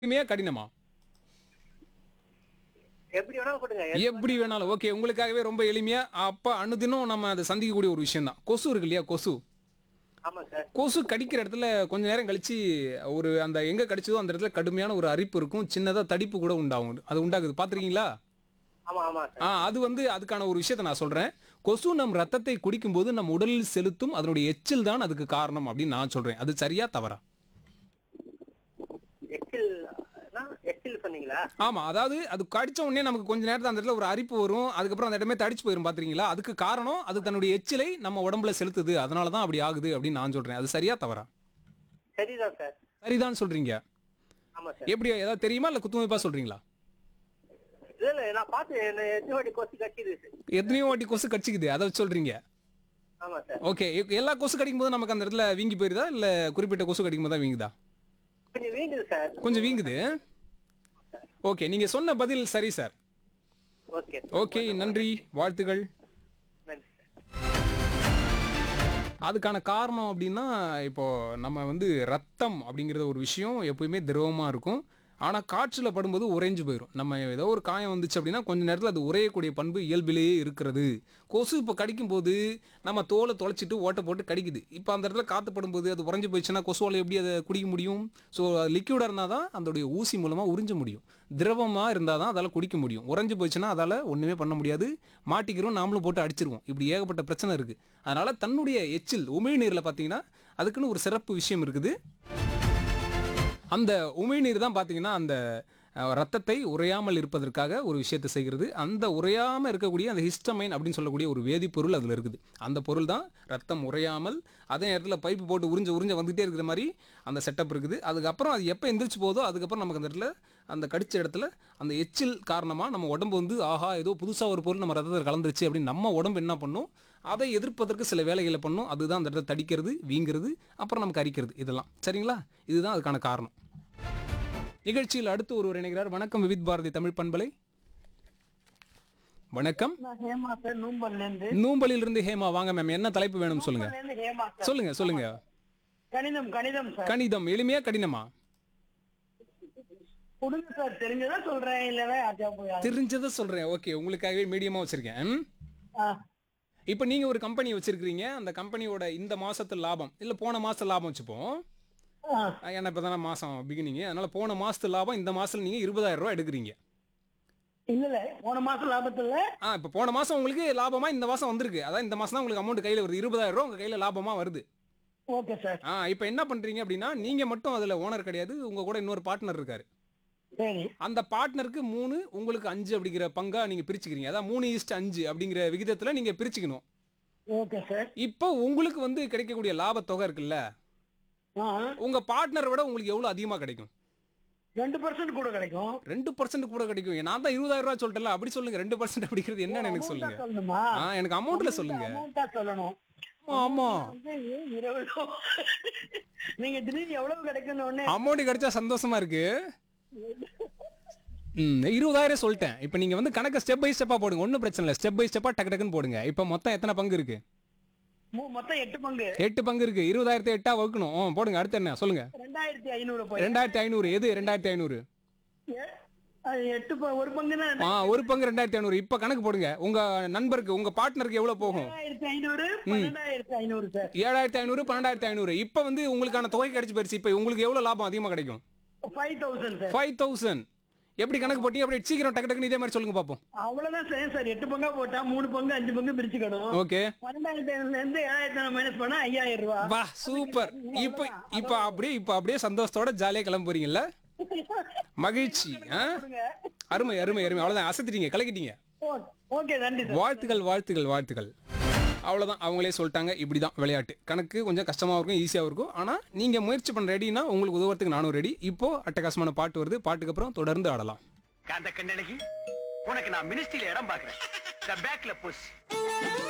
எளிமையா கடினமா எப்படி வேணாலும் கொடுங்க எப்படி வேணாலும் ஓகே உங்களுக்காகவே ரொம்ப எளிமையா அப்ப அனுதினம் நம்ம அதை சந்திக்கக்கூடிய ஒரு விஷயம் தான் கொசு இருக்கு இல்லையா கொசு ஆமா சார் கொசு கடிக்கிற இடத்துல கொஞ்ச நேரம் கழிச்சு ஒரு அந்த எங்க கடிச்சதோ அந்த இடத்துல கடுமையான ஒரு அரிப்பு இருக்கும் சின்னதா தடிப்பு கூட உண்டாகும் அது உண்டாகுது பாத்திருக்கீங்களா ஆமா ஆமா சார் ஆ அது வந்து அதுக்கான ஒரு விஷயத்தை நான் சொல்றேன் கொசு நம் ரத்தத்தை குடிக்கும்போது நம் உடலில் செலுத்தும் அதனுடைய எச்சில் தான் அதுக்கு காரணம் அப்படின்னு நான் சொல்றேன் அது சரியா தவறா எச்சில் எச்சில் சொன்னீங்களா ஆமா அதாவது அது கடிச்ச உடனே நமக்கு கொஞ்ச நேரத்துல அந்த இடத்துல ஒரு அரிப்பு வரும் அதுக்கப்புறம் அந்த இடமே தடிச்சு போயிரும் பாத்திருக்கீங்களா அதுக்கு காரணம் அது தன்னுடைய எச்சிலை நம்ம உடம்புல செலுத்துது அதனால தான் அப்படி ஆகுது அப்படின்னு நான் சொல்றேன் அது சரியா தவறா சரிதான் சார் சரிதான் சொல்றீங்க ஆமா சார் எப்படி ஏதாவது தெரியுமா இல்ல குத்துமதிப்பா சொல்றீங்களா இல்ல இல்ல நான் பார்த்து என்ன எத்தனை வாட்டி கொசு கட்டிடுது சார் எத்தனையோ வாட்டி கொசு கடிச்சிக்குது அதை வச்சு சொல்றீங்க ஆமா சார் ஓகே எல்லா கொசு கடிக்கும் போது நமக்கு அந்த இடத்துல வீங்கி போயிருதா இல்ல குறிப்பிட்ட கொசு கடிக்கும் போது தான் வீங்குதா கொஞ்சம் வீங்குது சார் கொஞ்சம் வீங்குது ஓகே நீங்க சொன்ன பதில் சரி சார் ஓகே ஓகே நன்றி வாழ்த்துகள் நன்றி சார் அதுக்கான காரணம் அப்படின்னா இப்போ நம்ம வந்து ரத்தம் அப்படிங்கிற ஒரு விஷயம் எப்பயுமே திரவமா இருக்கும் ஆனால் காற்றில் படும்போது உறைஞ்சு போயிடும் நம்ம ஏதோ ஒரு காயம் வந்துச்சு அப்படின்னா கொஞ்ச நேரத்தில் அது உறையக்கூடிய பண்பு இயல்பிலேயே இருக்கிறது கொசு இப்போ கடிக்கும் போது நம்ம தோலை தொலைச்சிட்டு ஓட்டை போட்டு கடிக்குது இப்போ அந்த இடத்துல காற்று படும்போது அது உறைஞ்சு போயிடுச்சுன்னா கொசுவால் எப்படி அதை குடிக்க முடியும் ஸோ லிக்யூடாக இருந்தால் தான் அதோடைய ஊசி மூலமாக உறிஞ்ச முடியும் திரவமாக இருந்தால் தான் அதால் குடிக்க முடியும் உறைஞ்சு போயிடுச்சுன்னா அதால் ஒன்றுமே பண்ண முடியாது மாட்டிக்கிறோம் நாமளும் போட்டு அடிச்சிருவோம் இப்படி ஏகப்பட்ட பிரச்சனை இருக்குது அதனால் தன்னுடைய எச்சில் உமிழ்நீரில் பார்த்தீங்கன்னா அதுக்குன்னு ஒரு சிறப்பு விஷயம் இருக்குது அந்த உமிழ்நீர் தான் பார்த்தீங்கன்னா அந்த அஹ், ரத்தத்தை உறையாமல் இருப்பதற்காக ஒரு விஷயத்தை செய்கிறது அந்த உறையாமல் இருக்கக்கூடிய அந்த ஹிஸ்டமைன் அப்படின்னு சொல்லக்கூடிய ஒரு வேதிப்பொருள் அதில் இருக்குது அந்த பொருள் தான் ரத்தம் உறையாமல் அதே நேரத்தில் பைப்பு போட்டு உறிஞ்ச உறிஞ்ச வந்துகிட்டே இருக்கிற மாதிரி அந்த செட்டப் இருக்குது அதுக்கப்புறம் அது எப்போ எந்திரிச்சு போதோ அதுக்கப்புறம் நமக்கு அந்த இடத்துல அந்த கடிச்ச இடத்துல அந்த எச்சில் காரணமாக நம்ம உடம்பு வந்து ஆஹா ஏதோ புதுசாக ஒரு பொருள் நம்ம ரத்தத்தில் கலந்துருச்சு அப்படின்னு நம்ம உடம்பு என்ன பண்ணும் அதை எதிர்ப்பதற்கு சில வேலைகளை பண்ணும் அதுதான் அந்த இடத்துல தடிக்கிறது வீங்கிறது அப்புறம் நமக்கு அரிக்கிறது இதெல்லாம் சரிங்களா இதுதான் அதுக்கான காரணம் நிகழ்ச்சியில் அடுத்து ஒருவர் இணைகிறார் வணக்கம் விவித் பாரதி தமிழ் பண்பலை வணக்கம் நான் ஹேமா சார் நூம்பல்ல இருந்து நூம்பலில் இருந்து ஹேமா வாங்க மேம் என்ன தலைப்பு வேணும் சொல்லுங்க நூம்பல்ல இருந்து ஹேமா சார் சொல்லுங்க சொல்லுங்க கணிதம் கணிதம் சார் கணிதம் எளிமையா கடினமா கொடுங்க சார் தெரிஞ்சதா சொல்றேன் இல்லவே ஆச்சா போய் தெரிஞ்சதை சொல்றேன் ஓகே உங்களுக்காகவே மீடியமா வச்சிருக்கேன் ம்? ஆ, இப்போ நீங்க ஒரு கம்பெனி வச்சிருக்கீங்க அந்த கம்பெனியோட இந்த மாசத்து லாபம் இல்ல போன மாசத்து லாபம் வச்சுப்போம் ஆ, அஹ் ஏன்னா இப்போ தானே மாதம் பிகினிங் அதனால போன மாசத்து லாபம் இந்த மாசத்துல நீங்க இருபதாயிரம் ரூபாய் எடுக்கிறீங்க இல்ல இல்ல போன மாசம் லாபத்துல ஆ இப்போ போன மாசம் உங்களுக்கு லாபமா இந்த மாசம் வந்திருக்கு அதான் இந்த மாசம் தான் உங்களுக்கு அமௌண்ட் கையில வருது இருபதாயிரம் ரூபாய் உங்க கையில லாபமா வருது ஓகே சார் ஆ இப்போ என்ன பண்றீங்க அப்படின்னா நீங்க மட்டும் அதுல ஓனர் கிடையாது உங்க கூட இன்னொரு பார்ட்னர் இருக்காரு சரி அந்த பார்ட்னருக்கு மூணு உங்களுக்கு அஞ்சு அப்படிங்கிற பங்கா நீங்க பிரிச்சுக்கிறீங்க அதான் மூணு ஈஸ்ட் அஞ்சு அப்படிங்கிற விகிதத்துல நீங்க பிரிச்சுக்கணும் ஓகே சார் இப்போ உங்களுக்கு வந்து கிடைக்கக்கூடிய லாப தொகை இருக்குல்ல ஆ, உங்க பார்ட்னரை விட உங்களுக்கு எவ்வளவு அதிகமா கிடைக்கும் ரெண்டு பர்சன்ட் கூட கிடைக்கும் ரெண்டு பர்சன்ட் கூட கிடைக்கும் நான் தான் இருபதாயிரம் ரூபாய் சொல்லிட்டேன் அப்படி சொல்லுங்க ரெண்டு பர்சன்ட் அப்படிங்கிறது என்னன்னு எனக்கு Amount-ஆ சொல்லுங்க சொல்லணுமா ஆ எனக்கு அமௌண்ட்ல சொல்லுங்க அமௌண்டா சொல்லணும் ஆமா, ஆமா வந்து இருபது நீங்க திடீர்னு எவ்வளவு கிடைக்கும்னு உடனே அமௌண்ட் கிடைச்சா சந்தோஷமா இருக்கு ம் இருபதாயிரம் சொல்லிட்டேன் இப்போ நீங்க வந்து கணக்கு ஸ்டெப் பை ஸ்டெப்பா போடுங்க ஒன்றும் பிரச்சனை இல்லை ஸ்டெப் பை ஸ்டெப்பா டக்கு டக்குன்னு போடுங்க இப்போ மொத்தம் எத்தனை பங்கு இருக்கு மொ- மொத்தம் எட்டு பங்கு எட்டு பங்கு இருக்கு இருபதாயிரத்தி எட்டா வகுக்கணும் ம், போடுங்க அடுத்து என்ன சொல்லுங்க ரெண்டாயிரத்தி ஐநூறு போய் ரெண்டாயிரத்தி ஐநூறு எது ரெண்டாயிரத்தி ஐநூறு எ- அது எட்டு ப- ஒரு பங்குன்னா ஆ ஒரு பங்கு ரெண்டாயிரத்தி ஐநூறு இப்போ கணக்கு போடுங்க உங்க நண்பருக்கு உங்க பார்ட்னருக்கு எவ்வளவு போகும் ஏழாயிரத்தி ஐநூறு பன்னெண்டாயிரத்தி ஐநூறு சார் ஏழாயிரத்தி ஐநூறு பன்னெண்டாயிரத்தி ஐநூறு இப்போ வந்து உங்களுக்கான தொகை கிடைச்சு போயிருச்சு இப்போ உங்களுக்கு எவ்வளவு லாபம் அதிகமாக கிடைக்கும் five thousand sir five thousand எப்படி கணக்கு போட்டீங்க அப்படி சீக்கிரம் டக்கு டக்குன்னு இதே மாதிரி சொல்லுங்க பார்ப்போம் அவ்வளவுதான் சார் சார் எட்டு பங்கா போட்டா மூணு பங்கு அஞ்சு பங்கு பிரிச்சுக்கணும் ஓகே பன்னெண்டாயிரத்தி ஐநூறுல இருந்து ஏழாயிரத்தி ஐநூறு மைனஸ் பண்ணா ஐயாயிரம் ரூபாய் வா சூப்பர் இப்போ இப்போ அப்படியே இப்போ அப்படியே சந்தோஷத்தோட ஜாலியாக கிளம்ப போறீங்கல்ல மகிழ்ச்சி ஆ? அருமை அருமை அருமை அவ்வளோதான் அசத்திட்டீங்க கலக்கிட்டீங்க ஓ- ஓகே நன்றி சார் வாழ்த்துக்கள் வாழ்த்துக்கள் வாழ்த்துக்கள் அவ்வளோதான் அவங்களே சொல்லிட்டாங்க இப்படி தான் விளையாட்டு கணக்கு கொஞ்சம் கஷ்டமாக இருக்கும் ஈஸியாக இருக்கும் ஆனால் நீங்கள் முயற்சி பண்ண ரெடினா உங்களுக்கு உதவுறதுக்கு நானும் ரெடி இப்போ அட்டகாசமான பாட்டு வருது பாட்டுக்கு அப்புறம் தொடர்ந்து ஆடலாம் காந்த கண்ணழகி உனக்கு நான் மினிஸ்ட்ரியில இடம் பாக்குறேன் பேக்ல புஷ்